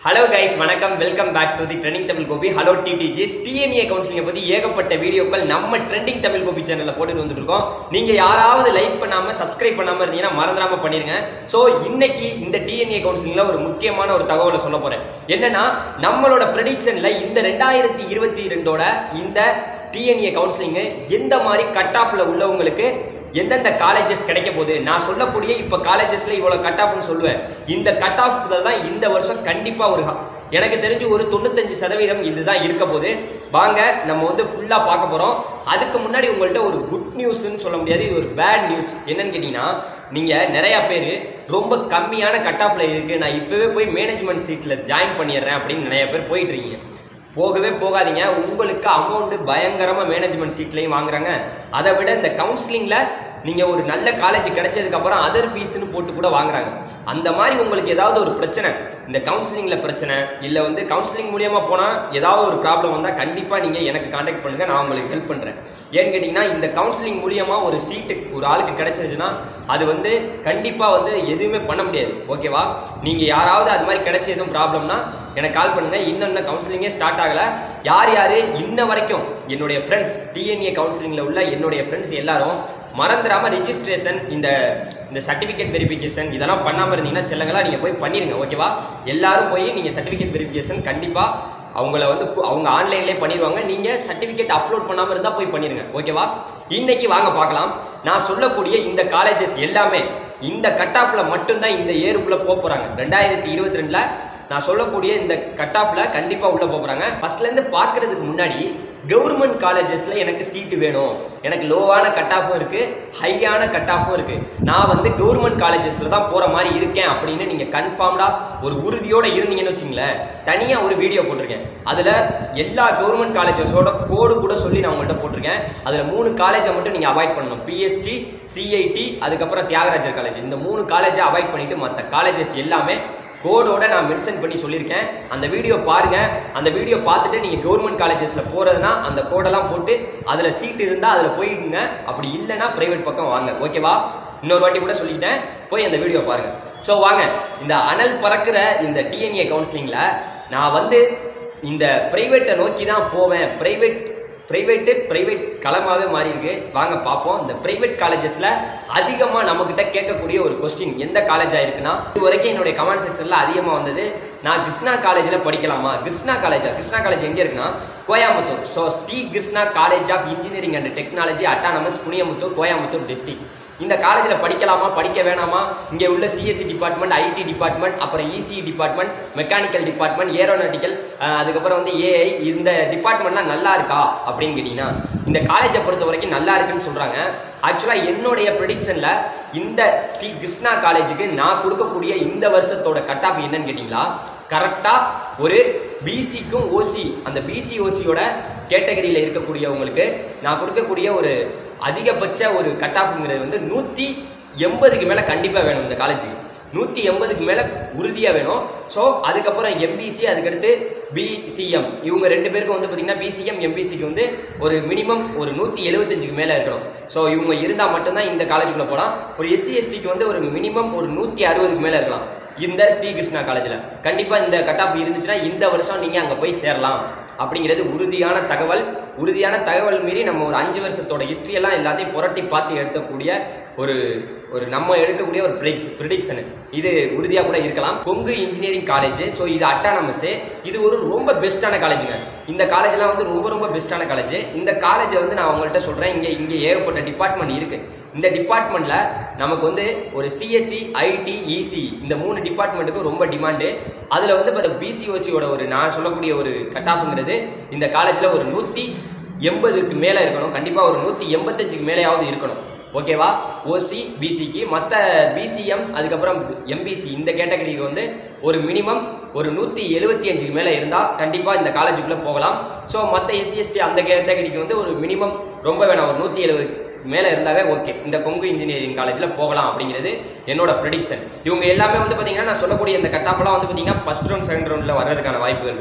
hello guys வணக்கம் welcome back to the trending Tamil Gopi hello டிடிஜிஸ் TNA கவுன்சிலிங்கை பற்றி ஏகப்பட்ட வீடியோக்கள் நம்ம ட்ரெண்டிங் தமிழ் கோபி சேனலில் போட்டுட்டு வந்துட்டு இருக்கோம் நீங்கள் யாராவது லைக் பண்ணாமல் சப்ஸ்கிரைப் பண்ணாமல் இருந்தீங்கன்னா மறந்துடாம பண்ணிருங்க ஸோ இன்னைக்கு இந்த டிஎன்ஏ கவுன்சிலிங்கில் ஒரு முக்கியமான ஒரு தகவலை சொல்ல போகிறேன் என்னன்னா நம்மளோட ப்ரெடிக்ஷனில் இந்த ரெண்டாயிரத்தி இருபத்தி ரெண்டோட இந்த டிஎன்ஏ கவுன்சிலிங்கு எந்த மாதிரி கட் ஆஃபில் உள்ளவங்களுக்கு எந்தெந்த காலேஜஸ் கிடைக்க போகுது நான் சொல்லக்கூடிய இப்போ காலேஜஸ்ல இவ்வளோ கட் ஆஃப்னு சொல்லுவேன் இந்த கட் ஆஃப் தான் இந்த வருஷம் கண்டிப்பாக ஒரு ஹ- எனக்கு தெரிஞ்சு ஒரு தொண்ணூத்தஞ்சு சதவீதம் இதுதான் இருக்க போகுது வாங்க நம்ம வந்து ஃபுல்லாக பார்க்க போகிறோம் அதுக்கு முன்னாடி உங்கள்கிட்ட ஒரு குட் நியூஸ்னு சொல்ல முடியாது இது ஒரு பேட் நியூஸ் என்னன்னு கேட்டிங்கன்னா நீங்கள் நிறையா பேர் ரொம்ப கம்மியான கட் ஆஃபில் இருக்குது நான் இப்போவே போய் மேனேஜ்மெண்ட் சீட்டில் ஜாயின் பண்ணிடுறேன் அப்படின்னு நிறைய பேர் போயிட்டு இருக்கீங்க போகவே போகாதீங்க உங்களுக்கு அமௌண்ட் பயங்கரமாக மேனேஜ்மெண்ட் சீட்லையும் வாங்குறாங்க அதை விட இந்த கவுன்சிலிங்கில் நீங்கள் ஒரு நல்ல காலேஜ் கிடைச்சதுக்கப்புறம் அதர் ஃபீஸ்னு போட்டு கூட வாங்குறாங்க அந்த மாதிரி உங்களுக்கு ஏதாவது ஒரு பிரச்சனை இந்த கவுன்சிலிங்கில் பிரச்சனை இல்லை வந்து கவுன்சிலிங் மூலியமாக போனால் ஏதாவது ஒரு ப்ராப்ளம் வந்தால் கண்டிப்பாக நீங்கள் எனக்கு காண்டாக்ட் பண்ணுங்கள் நான் உங்களுக்கு ஹெல்ப் பண்ணுறேன் ஏன்னு கேட்டிங்கன்னா இந்த கவுன்சிலிங் மூலியமாக ஒரு சீட்டு ஒரு ஆளுக்கு கிடைச்சிருச்சுன்னா அது வந்து கண்டிப்பாக வந்து எதுவுமே பண்ண முடியாது ஓகேவா நீங்கள் யாராவது அது மாதிரி கிடைச்ச எதுவும் ப்ராப்ளம்னா எனக்கு கால் பண்ணுங்க இன்னும் கவுன்சிலிங்கே ஸ்டார்ட் ஆகல யார் யார் இன்ன வரைக்கும் என்னுடைய ஃப்ரெண்ட்ஸ் டிஎன்ஏ கவுன்சிலிங்கில் உள்ள என்னுடைய ஃப்ரெண்ட்ஸ் எல்லாரும் மறந்துடாம ரெஜிஸ்ட்ரேஷன் இந்த இந்த சர்டிஃபிகேட் வெரிஃபிகேஷன் இதெல்லாம் பண்ணாமல் இருந்தீங்கன்னா செல்லங்களா நீங்கள் போய் பண்ணிருங்க ஓகேவா எல்லாரும் போய் நீங்கள் சர்டிஃபிகேட் வெரிஃபிகேஷன் கண்டிப்பாக அவங்கள வந்து கு- அவங்க ஆன்லைன்லேயே பண்ணிடுவாங்க நீங்கள் சர்டிஃபிகேட் அப்லோட் பண்ணாமல் இருந்தால் போய் பண்ணிருங்க ஓகேவா இன்னைக்கு வாங்க பார்க்கலாம் நான் சொல்லக்கூடிய இந்த காலேஜஸ் எல்லாமே இந்த கட் ஆஃபில் மட்டும்தான் இந்த ஏருக்குள்ளே போக போகிறாங்க ரெண்டாயிரத்தி இருபத்தி ரெண்டில் நான் சொல்லக்கூடிய இந்த கட் ஆஃபில் கண்டிப்பாக உள்ளே போக போகிறாங்க ஃபஸ்ட்லேருந்து பார்க்குறதுக்கு முன்னாடி கவர்மெண்ட் காலேஜஸில் எனக்கு சீட்டு வேணும் எனக்கு லோவான கட் ஆஃபும் இருக்குது ஹையான கட் ஆஃபும் இருக்குது நான் வந்து கவர்மெண்ட் காலேஜஸில் தான் போகிற மாதிரி இருக்கேன் அப்படின்னு நீங்கள் கன்ஃபார்ம்டாக ஒரு உறுதியோடு இருந்தீங்கன்னு வச்சுங்களேன் தனியாக ஒரு வீடியோ போட்டிருக்கேன் அதில் எல்லா கவர்மெண்ட் காலேஜஸோட கோடு கூட சொல்லி நான் உங்கள்கிட்ட போட்டிருக்கேன் அதில் மூணு காலேஜை மட்டும் நீங்கள் அவாய்ட் பண்ணணும் பிஎஸ்ஜி சிஐடி அதுக்கப்புறம் தியாகராஜர் காலேஜ் இந்த மூணு காலேஜை அவாய்ட் பண்ணிவிட்டு மற்ற காலேஜஸ் எல்லாமே கோடோட நான் மென்ஷன் பண்ணி சொல்லியிருக்கேன் அந்த வீடியோ பாருங்க அந்த வீடியோ பார்த்துட்டு நீங்கள் கவர்மெண்ட் காலேஜஸில் போகிறதுனா அந்த கோடெல்லாம் போட்டு அதில் சீட் இருந்தால் அதில் போயிடுங்க அப்படி இல்லைன்னா ப்ரைவேட் பக்கம் வாங்க ஓகேவா இன்னொரு வாட்டி கூட சொல்லிட்டேன் போய் அந்த வீடியோ பாருங்க ஸோ வாங்க இந்த அனல் பறக்கிற இந்த டிஎன்ஏ கவுன்சிலிங்கில் நான் வந்து இந்த ப்ரைவேட்டை நோக்கி தான் போவேன் ப்ரைவேட் பிரைவேட்டு பிரைவேட் களமாகவே மாறி இருக்கு வாங்க பார்ப்போம் இந்த பிரைவேட் காலேஜஸில் அதிகமாக நம்மக்கிட்ட கேட்கக்கூடிய ஒரு கொஸ்டின் எந்த காலேஜாக இருக்குன்னா இது வரைக்கும் என்னுடைய கமெண்ட் செக்ஷனில் அதிகமாக வந்தது நான் கிருஷ்ணா காலேஜில் படிக்கலாமா கிருஷ்ணா காலேஜா கிருஷ்ணா காலேஜ் எங்கே இருக்குன்னா Coimbatore so Sri Krishna college of engineering and technology autonomous Puniyamuthur Coimbatore district இந்த காலேஜில் படிக்கலாமா படிக்க வேணாமா இங்கே உள்ள சிஎஸ்சி டிபார்ட்மெண்ட் ஐடி டிபார்ட்மெண்ட் அப்புறம் EC department mechanical department aeronautical அதுக்கப்புறம் வந்து ஏஐ இந்த டிபார்ட்மெண்ட்லாம் நல்லா இருக்கா அப்படின்னு கேட்டிங்கன்னா இந்த காலேஜை பொறுத்த வரைக்கும் நல்லா இருக்குன்னு சொல்கிறாங்க ஆக்சுவலாக என்னுடைய ப்ரெடிக்ஷனில் இந்த ஸ்ரீ கிருஷ்ணா காலேஜுக்கு நான் கொடுக்கக்கூடிய இந்த வருஷத்தோட கட் ஆஃப் என்னன்னு கேட்டிங்களா கரெக்டாக ஒரு பிசிக்கும் ஓசி அந்த பிசி ஓசியோட கேட்டகரியில் இருக்கக்கூடியவங்களுக்கு நான் கொடுக்கக்கூடிய ஒரு அதிகபட்ச ஒரு கட் ஆஃப்ங்கிறது வந்து நூற்றி எண்பதுக்கு மேலே கண்டிப்பாக வேணும் இந்த காலேஜுக்கு நூற்றி எண்பதுக்கு மேலே உறுதியாக வேணும் ஸோ அதுக்கப்புறம் எம்பிசி அதுக்கடுத்து பிசிஎம் இவங்க ரெண்டு பேருக்கும் வந்து பார்த்திங்கன்னா பிசிஎம் எம்பிசிக்கு வந்து ஒரு மினிமம் ஒரு நூற்றி எழுபத்தஞ்சுக்கு மேலே இருக்கணும் ஸோ இவங்க இருந்தால் மட்டும்தான் இந்த காலேஜுக்குள்ளே போகலாம் ஒரு எஸ்சி எஸ்டிக்கு வந்து ஒரு மினிமம் ஒரு நூற்றி அறுபதுக்கு மேலே இருக்கலாம் இந்த ஸ்ரீ கிருஷ்ணா காலேஜில் கண்டிப்பாக இந்த கட் ஆஃப் இருந்துச்சுன்னா இந்த வருஷம் நீங்கள் அங்கே போய் சேரலாம் அப்படிங்கிறது உறுதியான தகவல் உறுதியான தகவல் மீறி நம்ம ஒரு அஞ்சு வருஷத்தோட history எல்லாம் எல்லாத்தையும் புரட்டி பார்த்து எடுக்கக்கூடிய ஒரு ஒரு நம்ம எடுக்கக்கூடிய ஒரு ப்ரிடிக்ஸ் ப்ரிடிக்ஷனு இது உறுதியாக கூட இருக்கலாம் கொங்கு இன்ஜினியரிங் காலேஜ் ஸோ இது அட்டானமஸ் இது ஒரு ரொம்ப பெஸ்ட்டான காலேஜுங்க இந்த காலேஜ்லாம் வந்து ரொம்ப ரொம்ப பெஸ்ட்டான காலேஜ் இந்த காலேஜை வந்து நான் உங்கள்கிட்ட சொல்கிறேன் இங்கே இங்கே ஏகப்பட்ட டிபார்ட்மெண்ட் இருக்குது இந்த டிபார்ட்மெண்ட்டில் நமக்கு வந்து ஒரு சிஎஸ்சி ஐடி இசி இந்த மூணு டிபார்ட்மெண்ட்டுக்கும் ரொம்ப டிமாண்டு அதில் வந்து இப்போ பிசிஓசியோட ஒரு நான் சொல்லக்கூடிய ஒரு கட் ஆஃப்ங்கிறது இந்த காலேஜில் ஒரு நூற்றி எண்பதுக்கு மேலே இருக்கணும் கண்டிப்பாக ஒரு நூற்றி எண்பத்தஞ்சுக்கு மேலேயாவது இருக்கணும் ஓகேவா ஓசி பிசிக்கு மற்ற பிசிஎம் அதுக்கப்புறம் எம்பிசி இந்த கேட்டகரிக்கு வந்து ஒரு மினிமம் ஒரு நூற்றி எழுபத்தி அஞ்சுக்கு மேலே இருந்தால் கண்டிப்பாக இந்த காலேஜுக்குள்ளே போகலாம் ஸோ மற்ற எஸ்சிஎஸ்டி அந்த கேட்டகரிக்கு வந்து ஒரு மினிமம் ரொம்ப வேணாம் ஒரு நூற்றி எழுபது மேலே இருந்தாவே ஓகே இந்த கொங்கு இன்ஜினியரிங் காலேஜில் போகலாம் அப்படிங்கிறது என்னோட ப்ரெடிக்ஷன் இவங்க எல்லாமே வந்து பார்த்தீங்கன்னா நான் சொல்லக்கூடிய இந்த கட்டாப்பெல்லாம் வந்து பார்த்தீங்கன்னா ஃபஸ்ட் ரவுண்ட் செகண்ட் ரவுண்டில் வர்றதுக்கான வாய்ப்புகள் இருக்குது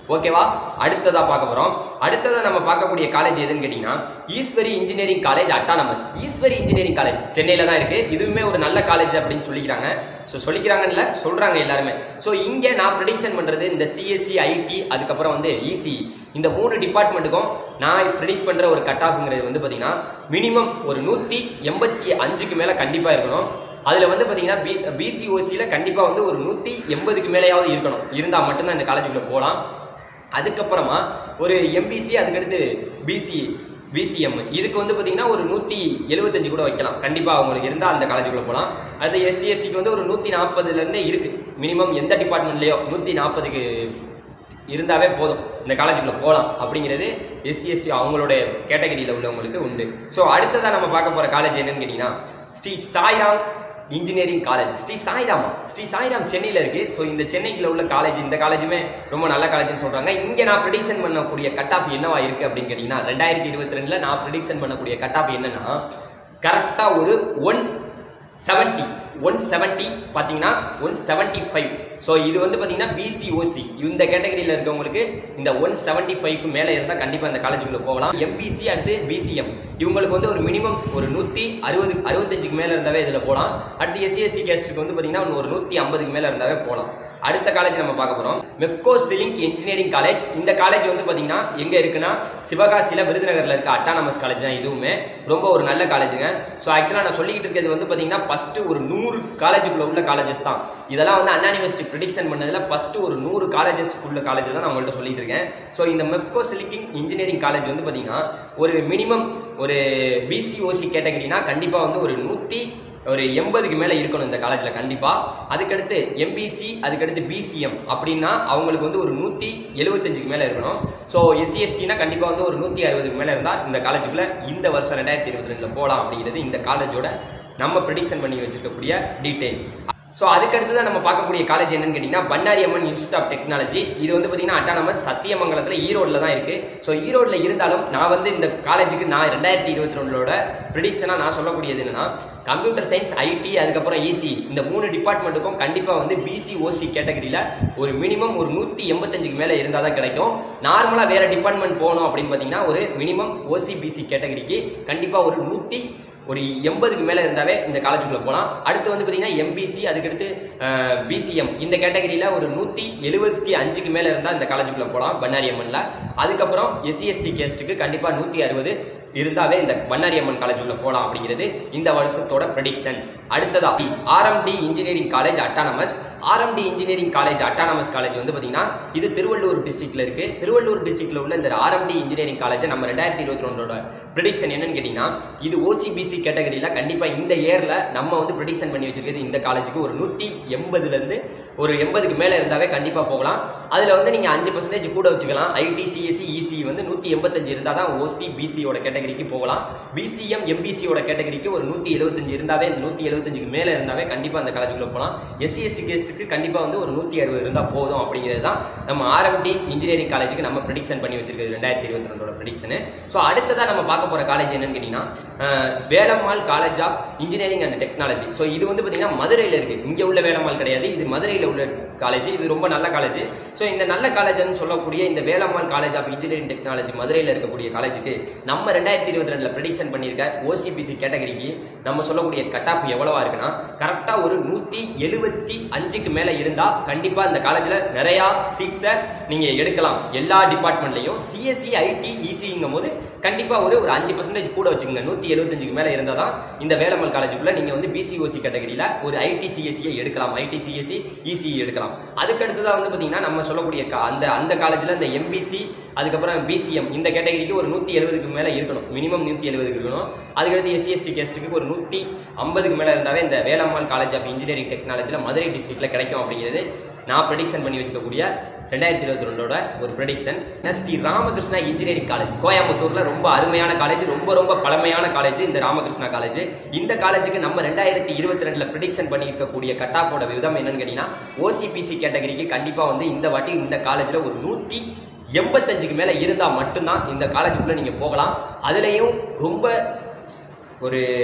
ஓகேவா அடுத்ததா பார்க்க போறோம் அடுத்ததா நம்ம பார்க்கக்கூடிய காலேஜ் எதுன்னு கேட்டீங்கன்னா Easwari engineering college autonomous Easwari engineering college சென்னையில தான் இருக்கு இதுவுமே ஒரு நல்ல காலேஜ் அப்படின்னு சொல்லிக்கிறாங்க ஸோ சொல்லிக்கிறாங்கன்னு இல்லை சொல்றாங்க எல்லாருமே ஸோ இங்கே நான் ப்ரிடிக்ஷன் பண்றது இந்த சிஎஸ்சி ஐடி அதுக்கப்புறம் வந்து இசி இந்த மூணு டிபார்ட்மெண்ட்டுக்கும் நான் ப்ரிடிக்ட் பண்ற ஒரு கட் ஆஃப்ங்கிறது வந்து பார்த்தீங்கன்னா மினிமம் ஒரு நூற்றி எண்பத்தி அஞ்சுக்கு மேலே கண்டிப்பாக இருக்கணும் அதில் வந்து பார்த்தீங்கன்னா பி பிசிஓசியில் கண்டிப்பாக வந்து ஒரு நூற்றி எண்பதுக்கு மேலேயாவது இருக்கணும் இருந்தால் மட்டும்தான் இந்த காலேஜுக்குள்ளே போகலாம் அதுக்கப்புறமா ஒரு எம்பிசி அதுக்கடுத்து பிசி பிசிஎம் இதுக்கு வந்து பார்த்தீங்கன்னா ஒரு நூற்றி எழுபத்தஞ்சு கூட வைக்கலாம் கண்டிப்பாக அவங்களுக்கு இருந்தால் அந்த காலேஜுக்குள்ளே போகலாம் அது எஸ்சி எஸ்டிக்கு வந்து ஒரு நூற்றி நாற்பதுலேருந்தே இருக்குது மினிமம் எந்த டிபார்ட்மெண்ட்லேயோ நூற்றி நாற்பதுக்கு இருந்தாவே போதும் இந்த காலேஜுக்குள்ளே போகலாம் அப்படிங்கிறது எஸ்சி எஸ்டி அவங்களுடைய கேட்டகரியில் உள்ளவங்களுக்கு உண்டு ஸோ அடுத்ததாக நம்ம பார்க்க போகிற காலேஜ் என்னன்னு கேட்டிங்கன்னா ஸ்ரீ சாய்ராம் இன்ஜினியரிங் காலேஜ் ஸ்ரீ சாய்ராமா ஸ்ரீ சாய்ராம் சென்னையில் இருக்குது ஸோ இந்த சென்னைக்குள்ள உள்ள காலேஜ் இந்த காலேஜுமே ரொம்ப நல்ல காலேஜ்னு சொல்கிறாங்க இங்கே நான் ப்ரிடிக்ஷன் பண்ணக்கூடிய கட் ஆஃப் என்னவா இருக்குது அப்படின்னு கேட்டிங்கன்னா ரெண்டாயிரத்தி இருபத்தி ரெண்டில் நான் ப்ரிடிக்ஷன் பண்ணக்கூடிய கட் ஆஃப் என்னன்னா கரெக்டாக ஒரு ஒன் செவன்ட்டி ஒன் செவன்ட்டி பார்த்தீங்கன்னா ஒன் செவன்ட்டி ஃபைவ் ஸோ இது வந்து பார்த்தீங்கன்னா பிசிஓசி இந்த கேட்டகரியில் இருக்கவங்களுக்கு இந்த ஒன் செவன்ட்டி ஃபைவ்க்கு மேலே இருந்தால் கண்டிப்பாக இந்த காலேஜுக்குள்ளே போகலாம் எம்பிசி அடுத்து பிசிஎம் இவங்களுக்கு வந்து ஒரு மினிமம் ஒரு நூற்றி அறுபது அறுபத்தஞ்சுக்கு மேலே இருந்தாவே இதில் போகலாம் அடுத்து எஸ்சி எஸ்டி கேஸ்ட்டுக்கு வந்து பார்த்தீங்கன்னா ஒரு நூற்றி ஐம்பதுக்கு மேலே இருந்தாவே போகலாம் அடுத்த காலேஜ் நம்ம பார்க்க போகிறோம் மெஃப்கோ சிலிங் இன்ஜினியரிங் காலேஜ் இந்த காலேஜ் வந்து பார்த்தீங்கன்னா எங்கே இருக்குன்னா சிவகாசியில் விருதுநகரில் இருக்க அட்டானமஸ் காலேஜ் தான் இதுவுமே ரொம்ப ஒரு நல்ல காலேஜுங்க ஸோ ஆக்சுவலாக நான் சொல்லிக்கிட்டு இருக்கிறது வந்து பார்த்தீங்கன்னா ஃபஸ்ட்டு ஒரு நூறு காலேஜுக்குள்ள உள்ள காலேஜஸ் தான் இதெல்லாம் வந்து அண்ணா யூனிவர்சிட்டி ப்ரிடிக்ஷன் பண்ணதில் ஃபஸ்ட்டு ஒரு நூறு காலேஜஸ் உள்ள காலேஜ் தான் நான் உங்கள்கிட்ட சொல்லிட்டு இருக்கேன் ஸோ இந்த மெப்கோ சிலிக்கிங் இன்ஜினியரிங் காலேஜ் வந்து பார்த்தீங்கன்னா ஒரு மினிமம் ஒரு பிசிஓசி கேட்டகரினா கண்டிப்பாக வந்து ஒரு நூற்றி ஒரு எண்பதுக்கு மேலே இருக்கணும் இந்த காலேஜில் கண்டிப்பாக அதுக்கடுத்து எம்பிசி அதுக்கடுத்து பிசிஎம் அப்படின்னா அவங்களுக்கு வந்து ஒரு நூற்றி எழுபத்தஞ்சுக்கு மேலே இருக்கணும் ஸோ எஸ்சி எஸ்டினா கண்டிப்பாக வந்து ஒரு நூற்றி அறுபதுக்கு மேலே இருந்தால் இந்த காலேஜுக்குள்ளே இந்த வருஷம் ரெண்டாயிரத்தி இருபத்தி ரெண்டில் போகலாம் அப்படிங்கிறது இந்த காலேஜோட நம்ம ப்ரிடிக்ஷன் பண்ணி வச்சிருக்கக்கூடிய டீட்டெயில் ஸோ அதுக்கடுத்து தான் நம்ம பார்க்கக்கூடிய காலேஜ் என்னன்னு கேட்டிங்கன்னா Bannari Amman institute of technology இது வந்து பார்த்தீங்கன்னா அட்டானமஸ் சத்தியமங்கலத்தில் ஈரோடில் தான் இருக்குது ஸோ ஈரோடில் இருந்தாலும் நான் வந்து இந்த காலேஜுக்கு நான் ரெண்டாயிரத்தி இருபத்தி ரெண்டோட ப்ரிடிக்ஷனாக நான் சொல்லக்கூடியது என்னன்னா கம்ப்யூட்டர் சயின்ஸ் ஐடி அதுக்கப்புறம் இசி இந்த மூணு டிபார்ட்மெண்ட்டுக்கும் கண்டிப்பாக வந்து பிசி ஓசி கேட்டகரியில் ஒரு மினிமம் ஒரு நூற்றி எண்பத்தஞ்சுக்கு மேலே இருந்தால் தான் கிடைக்கும் நார்மலாக வேறு டிபார்ட்மெண்ட் போகணும் அப்படின்னு பார்த்தீங்கன்னா ஒரு மினிமம் ஓசி பிசி கேட்டகரிக்கு கண்டிப்பாக ஒரு நூற்றி ஒரு எண்பதுக்கு மேலே இருந்தாவே இந்த காலேஜுக்குள்ளே போகலாம் அடுத்து வந்து பார்த்தீங்கன்னா எம்பிசி அதுக்கடுத்து பிசிஎம் இந்த கேட்டகரியில் ஒரு நூற்றி எழுபத்தி அஞ்சுக்கு மேலே இருந்தால் இந்த காலேஜுக்குள்ளே போகலாம் பண்ணாரி அம்மனில் அதுக்கப்புறம் எஸ்சி எஸ்டி கேஸ்ட்டுக்கு கண்டிப்பாக நூற்றி அறுபது இருந்தாவே இந்த பண்ணாரி அம்மன் காலேஜுக்குள்ளே போகலாம் அப்படிங்கிறது இந்த வருஷத்தோட ப்ரெடிக்ஷன் அடுத்ததா RMD engineering college autonomous RMD engineering college autonomous college வந்து பார்த்தீங்கன்னா இது திருவள்ளூர் டிஸ்ட்ரிக்ட்ல இருக்கு திருவள்ளூர் டிஸ்ட்ரிக்ட்ல உள்ள இந்த ஆர்எம்டி இன்ஜினியரிங் காலேஜ் நம்ம ரெண்டாயிரத்தி இருபத்தி ரெண்டோட ப்ரிடிக்ஷன் என்னன்னு கேட்டிங்கன்னா இது ஓசிபிசி கேட்டகரியில் கண்டிப்பாக இந்த இயரில் நம்ம வந்து ப்ரிடிக்ஷன் பண்ணி வச்சிருக்கிறது இந்த காலேஜுக்கு ஒரு நூற்றி எண்பதுலேருந்து ஒரு எண்பதுக்கு மேலே இருந்தாவே கண்டிப்பாக போகலாம் அதில் வந்து நீங்கள் அஞ்சு பர்சன்டேஜ் கூட வச்சுக்கலாம் ஐடி சிஎஸ்சி இசி வந்து நூற்றி எண்பத்தஞ்சு இருந்தால் தான் ஓசி பிசியோட கேட்டகரிக்கு போகலாம் பிசிஎம் எம்பிசியோட கேட்டகரிக்கு ஒரு நூற்றி எழுபத்தஞ்சு இருந்தாவே இந்த நூற்றி எழுபத்தஞ்சுக்கு மேலே இருந்தாவே கண்டிப்பாக அந்த காலேஜுக்குள்ளே போகலாம் எஸ்சி எஸ்டி கேஸுக்கு கண்டிப்பாக வந்து ஒரு நூற்றி அறுபது இருந்தால் போதும் அப்படிங்கிறது தான் நம்ம ஆர்எம்டி இன்ஜினியரிங் காலேஜுக்கு நம்ம ப்ரிடிக்ஷன் பண்ணி வச்சிருக்கிறது ரெண்டாயிரத்தி இருபத்தி ரெண்டோட ப்ரிடிக்ஷனு ஸோ அடுத்ததாக நம்ம பார்க்க போகிற காலேஜ் என்னன்னு கேட்டிங்கன்னா அஹ், Velammal college of engineering and technology so இது வந்து பார்த்தீங்கன்னா மதுரையில் இருக்குது இங்கே உள்ள வேலம்மாள் கிடையாது இது மதுரையில் உள்ள காலேஜ் இது ரொம்ப நல்ல காலேஜ் ஸோ இந்த நல்ல காலேஜ்னு சொல்லக்கூடிய இந்த Velammal college of engineering technology மதுரையில் இருக்கக்கூடிய காலேஜுக்கு நம்ம ரெண்டாயிரத்தி இருபத்தி ரெண்டில் ப்ரிடிக்ஷன் பண்ணியிருக்க ஓசிபிசி கேட்டகரிக்கு நம்ம சொல்லக்கூடிய கட் ஆஃப் எவ்வளவா இருக்குன்னா கரெக்டாக ஒரு நூற்றி எழுபத்தி அஞ்சுக்கு மேலே இருந்தால் கண்டிப்பாக இந்த காலேஜில் நிறையா சீட்ஸை நீங்கள் எடுக்கலாம் எல்லா டிபார்ட்மெண்ட்லையும் சிஎஸ்சி ஐடி இசிங்கும் போது கண்டிப்பாக ஒரு ஒரு அஞ்சு பர்சன்டேஜ் கூட வச்சுக்கோங்க நூற்றி எழுபத்தஞ்சுக்கு மேலே இருந்தால் தான் இந்த வேலம்மாள் காலேஜுக்குள்ளே நீங்கள் வந்து பிசிஓசி கேட்டகரியில் ஒரு ஐடி சிஎஸ்சியை எடுக்கலாம் ஐடி சிஎஸ்சி இசி எடுக்கலாம் அதுக்கடுத்ததாக வந்து பார்த்தீங்கன்னா நம்ம சொல்லக்கூடிய கா- அந்த அந்த காலேஜில் இந்த எம்பிசி அதுக்கப்புறம் பிசிஎம் இந்த கேட்டகரிக்கு ஒரு நூற்றி எழுபதுக்கு மேலே இருக்கணும் மினிமம் நூற்றி எழுபதுக்கு இருக்கணும் அதுக்கடுத்து எஸ்சி எஸ்டி கேஸ்ட்டுக்கு ஒரு நூற்றி ஐம்பதுக்கு மேலே இருந்தாவே இந்த வேலம்மாள் காலேஜ் ஆஃப் இன்ஜினியரிங் டெக்னாலஜியில் மதுரை டிஸ்ட்ரிக்ட்டில் கிடைக்கும் அப்படிங்கிறது நான் ப்ரெடிக்ஷன் பண்ணி வச்சுக்கக்கூடிய ரெண்டாயிரத்தி இருபத்தி ரெண்டோட ஒரு prediction Sri Ramakrishna engineering college கோயம்புத்தூரில் ரொம்ப அருமையான காலேஜ் ரொம்ப ரொம்ப பழமையான காலேஜ் இந்த ராமகிருஷ்ணா காலேஜ் இந்த காலேஜுக்கு நம்ம ரெண்டாயிரத்தி இருபத்தி ரெண்டில் ப்ரிடிக்ஷன் பண்ணியிருக்கக்கூடிய கட்டாப்போட விதம் என்னன்னு கேட்டிங்கன்னா ஓசிபிசி கேட்டகரிக்கு கண்டிப்பாக வந்து இந்த வாட்டி இந்த காலேஜில் ஒரு நூற்றி எண்பத்தஞ்சுக்கு மேலே இருந்தால் மட்டும்தான் இந்த காலேஜுக்குள்ளே நீங்கள் போகலாம் அதுலேயும் ரொம்ப ஒரு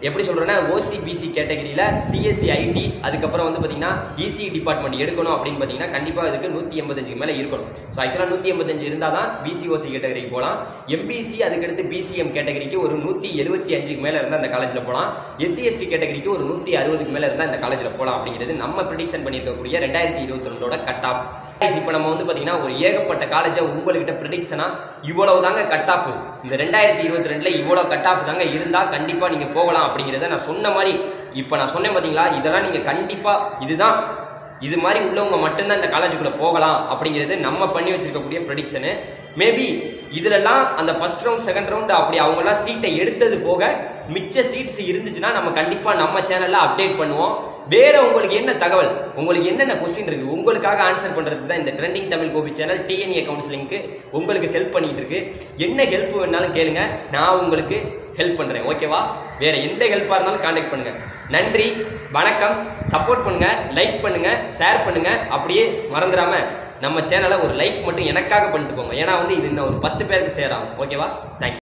எப்படி சொல்றேன்னா ஓசிபிசி கேட்டகரியில சிஎஸ்சி ஐடி அதுக்கப்புறம் வந்து பாத்தீங்கன்னா இசி டிபார்ட்மெண்ட் எடுக்கணும் அப்படின்னு பாத்தீங்கன்னா கண்டிப்பா அதுக்கு நூத்தி எண்பத்தஞ்சு மேல இருக்கணும் ஸோ ஆக்சுவலா நூத்தி எண்பத்தஞ்சு இருந்தால் தான் பிசிஓசி கேட்டகரிக்கு போகலாம் எம்பிசி அதுக்கடுத்து பிசிஎம் கேட்டகரிக்கு ஒரு நூத்தி எழுபத்தி அஞ்சுக்கு மேல இருந்தால் அந்த காலேஜ்ல போகலாம் எஸ்சி எஸ்டி கேட்டகரிக்கு ஒரு நூத்தி அறுபதுக்கு மேல இருந்தால் இந்த காலேஜ்ல போகலாம் அப்படிங்கிறது நம்ம ப்ரிடிக்ஷன் பண்ணியிருக்கக்கூடிய ரெண்டாயிரத்தி இருபத்தி ரெண்டோட கட் ஆஃப் இப்போ நம்ம வந்து பாத்தீங்கன்னா ஒரு ஏகப்பட்ட காலேஜை உங்கள்கிட்ட ப்ரிடிக்ஷனா இவ்வளவு தாங்க கட் ஆஃப் இந்த ரெண்டாயிரத்தி இருபத்தி ரெண்டுல இவ்வளவு கட் ஆஃப் தாங்க இருந்தா கண்டிப்பா நீங்க போகலாம் அப்படிங்கிறத நான் சொன்ன மாதிரி இப்போ நான் சொன்னேன் பாத்தீங்களா இதெல்லாம் நீங்க கண்டிப்பா இதுதான் இது மாதிரி உள்ளவங்க மட்டும்தான் இந்த காலேஜுக்குள்ள போகலாம் அப்படிங்கிறது நம்ம பண்ணி வச்சிருக்கக்கூடிய ப்ரெடிக்ஷனு மேபி இதுலலாம் அந்த ஃபர்ஸ்ட் ரவுண்ட் செகண்ட் ரவுண்ட் அப்படி அவங்கெல்லாம் சீட்டை எடுத்தது போக மிச்ச சீட்ஸ் இருந்துச்சுன்னா நம்ம கண்டிப்பா நம்ம சேனல்ல அப்டேட் பண்ணுவோம் வேற உங்களுக்கு என்ன தகவல் உங்களுக்கு என்னென்ன கொஸ்டின் இருக்கு உங்களுக்காக ஆன்சர் பண்றதுக்கு தான் இந்த trending Tamil Gopi channel TNA கவுன்சிலிங்க்கு உங்களுக்கு ஹெல்ப் பண்ணிட்டு இருக்கு என்ன ஹெல்ப் வேணாலும் கேளுங்க நான் உங்களுக்கு ஹெல்ப் பண்றேன் ஓகேவா வேற எந்த ஹெல்ப்பா இருந்தாலும் கான்டாக்ட் பண்ணுங்க நன்றி வணக்கம் சப்போர்ட் பண்ணுங்க லைக் பண்ணுங்க ஷேர் பண்ணுங்க அப்படியே மறந்துடாம நம்ம சேனலை ஒரு லைக் மட்டும் எனக்காக பண்ணிட்டு போங்க ஏன்னா வந்து இது இன்னும் ஒரு பத்து பேருக்கு சேராகும் ஓகேவா தேங்க்யூ